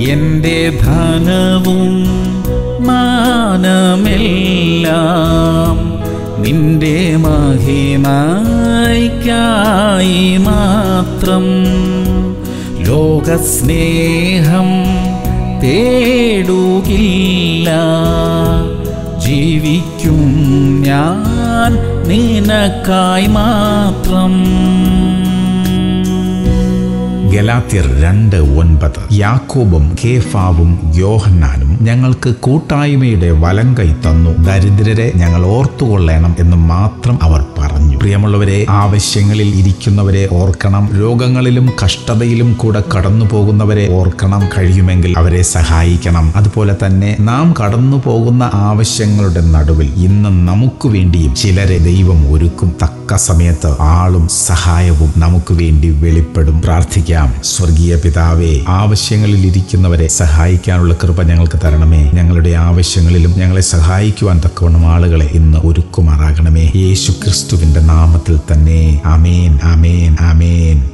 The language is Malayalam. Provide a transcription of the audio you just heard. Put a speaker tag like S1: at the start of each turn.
S1: എൻ്റെ ധനവും മാനമെല്ലാം നിന്റെ മഹിമയ്ക്കായി മാത്രം ലോകസ്നേഹം തേടുകില്ല ജീവിക്കും ഞാൻ നിനക്കായി മാത്രം
S2: ഗലാത്യർ രണ്ട് ഒൻപത് യാക്കോബും കേഫാവും യോഹന്നാനും ഞങ്ങൾക്ക് കൂട്ടായ്മയുടെ വലങ്കൈ തന്നു ദരിദ്രരെ ഞങ്ങൾ ഓർത്തുകൊള്ളണം എന്ന് മാത്രം അവർ പറഞ്ഞു പ്രിയമുള്ളവരെ ആവശ്യങ്ങളിൽ ഇരിക്കുന്നവരെ ഓർക്കണം രോഗങ്ങളിലും കഷ്ടതയിലും കൂടെ കടന്നു പോകുന്നവരെ ഓർക്കണം കഴിയുമെങ്കിൽ അവരെ സഹായിക്കണം അതുപോലെ തന്നെ നാം കടന്നു പോകുന്ന ആവശ്യങ്ങളുടെ നടുവിൽ ഇന്ന് നമുക്ക് വേണ്ടിയും ചിലരെ ദൈവം ഒരുക്കും തക്ക സമയത്ത് ആളും സഹായവും നമുക്ക് വേണ്ടി വെളിപ്പെടും പ്രാർത്ഥിക്കാം സ്വർഗീയ പിതാവേ ആവശ്യങ്ങളിൽ ഇരിക്കുന്നവരെ സഹായിക്കാനുള്ള കൃപ ഞങ്ങൾക്ക് തരണമേ ഞങ്ങളുടെ ആവശ്യങ്ങളിലും ഞങ്ങളെ സഹായിക്കുവാൻ തക്കവണ്ണം ആളുകളെ ഇന്ന് ഒരുക്കുമാറാകണമേ യേശു ക്രിസ്തുവിന്റെ നാമത്തിൽ തന്നെ അമേൻ അമേൻ അമേൻ